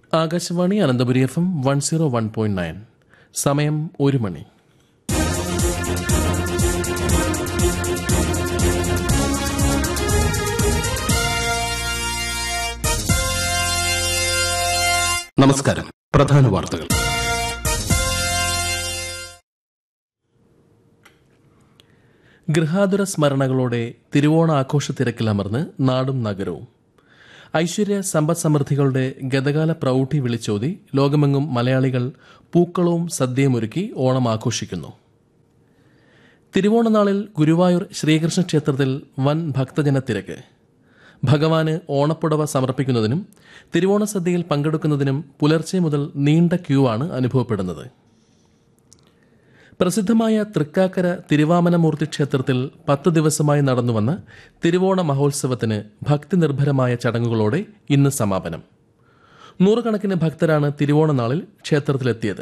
Akashvani Ananthapuri F M one zero one point nine സമയം ഒരു മണി നമസ്കാരം പ്രധാന വാർത്തകൾ ഗൃഹാതുര സ്മരണകളോടെ തിരുവോണ ആഘോഷ തിരക്കിലമർന്ന് നാടും നഗരവും ഐശ്വര്യ സമ്പദ് സമൃദ്ധികളുടെ ഗതകാല പ്രൗഢി വിളിച്ചോതി ലോകമെങ്ങും മലയാളികൾ പൂക്കളവും സദ്യയുമൊരുക്കി ഓണം ആഘോഷിക്കുന്നു തിരുവോണനാളിൽ ഗുരുവായൂർ ശ്രീകൃഷ്ണ ക്ഷേത്രത്തിൽ വൻ ഭക്തജന തിരക്ക് ഭഗവാന് ഓണപ്പുടവ സമർപ്പിക്കുന്നതിനും തിരുവോണ സദ്യയിൽ പങ്കെടുക്കുന്നതിനും പുലർച്ചെ മുതൽ നീണ്ട ക്യൂ ആണ് അനുഭവപ്പെടുന്നത് പ്രസിദ്ധമായ തൃക്കാക്കര തിരുവാമനമൂർത്തി ക്ഷേത്രത്തിൽ പത്ത് ദിവസമായി നടന്നുവന്ന തിരുവോണ മഹോത്സവത്തിന് ഭക്തി നിർഭരമായ ചടങ്ങുകളോടെ ഇന്ന് സമാപനം നൂറുകണക്കിന് ഭക്തരാണ് തിരുവോണ നാളിൽ ക്ഷേത്രത്തിലെത്തിയത്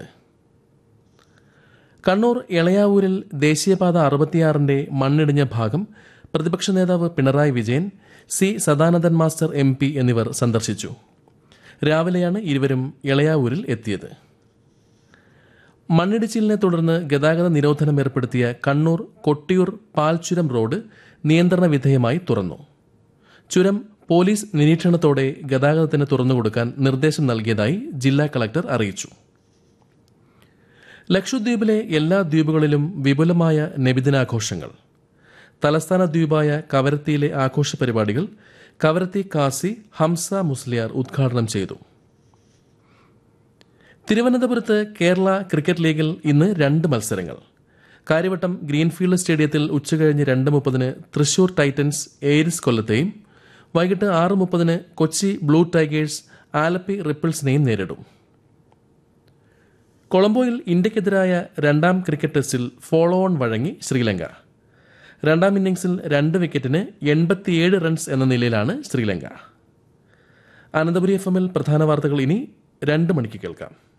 കണ്ണൂർ എളയാവൂരിൽ ദേശീയപാത അറുപത്തിയാറിന്റെ മണ്ണിടിഞ്ഞ ഭാഗം പ്രതിപക്ഷ നേതാവ് Pinarayi Vijayan C Sadanandan master M P എന്നിവർ സന്ദർശിച്ചു രാവിലെയാണ് ഇരുവരും എളയാവൂരിൽ എത്തിയത് മണ്ണിടിച്ചിലിനെ തുടർന്ന് ഗതാഗത നിരോധനം ഏർപ്പെടുത്തിയ കണ്ണൂർ കൊട്ടിയൂർ പാൽച്ചുരം റോഡ് നിയന്ത്രണ വിധേയമായി തുറന്നു ചുരം പോലീസ് നിരീക്ഷണത്തോടെ ഗതാഗതത്തിന് തുറന്നുകൊടുക്കാൻ നിർദ്ദേശം നൽകിയതായി ജില്ലാ കളക്ടർ അറിയിച്ചു ലക്ഷദ്വീപിലെ എല്ലാ ദ്വീപുകളിലും വിപുലമായ നബിദിനാഘോഷങ്ങൾ തലസ്ഥാന ദ്വീപായ കവരത്തിയിലെ ആഘോഷ പരിപാടികൾ കവരത്തി കാസി ഹംസ മുസ്ലിയാർ ഉദ്ഘാടനം ചെയ്തു തിരുവനന്തപുരത്ത് കേരള ക്രിക്കറ്റ് ലീഗിൽ ഇന്ന് രണ്ട് മത്സരങ്ങൾ കാര്യവട്ടം ഗ്രീൻഫീൽഡ് സ്റ്റേഡിയത്തിൽ ഉച്ചകഴിഞ്ഞ് രണ്ട് മുപ്പതിന് തൃശൂർ ടൈറ്റൻസ് എയരിസ് കൊല്ലത്തെയും വൈകിട്ട് ആറ് മുപ്പതിന് കൊച്ചി ബ്ലൂ ടൈഗേഴ്സ് ആലപ്പി റിപ്പിൾസിനെയും നേരിടും കൊളംബോയിൽ ഇന്ത്യക്കെതിരായ രണ്ടാം ക്രിക്കറ്റ് ടെസ്റ്റിൽ ഫോളോ ഓൺ വഴങ്ങി ശ്രീലങ്ക രണ്ടാം ഇന്നിംഗ്സിൽ രണ്ട് വിക്കറ്റിന് എൺപത്തിയേഴ് റൺസ് എന്ന നിലയിലാണ് ശ്രീലങ്ക അനന്തപുരി എഫ് എമ്മിൽ പ്രധാന വാർത്തകൾ ഇനി രണ്ട് മണിക്ക് കേൾക്കാം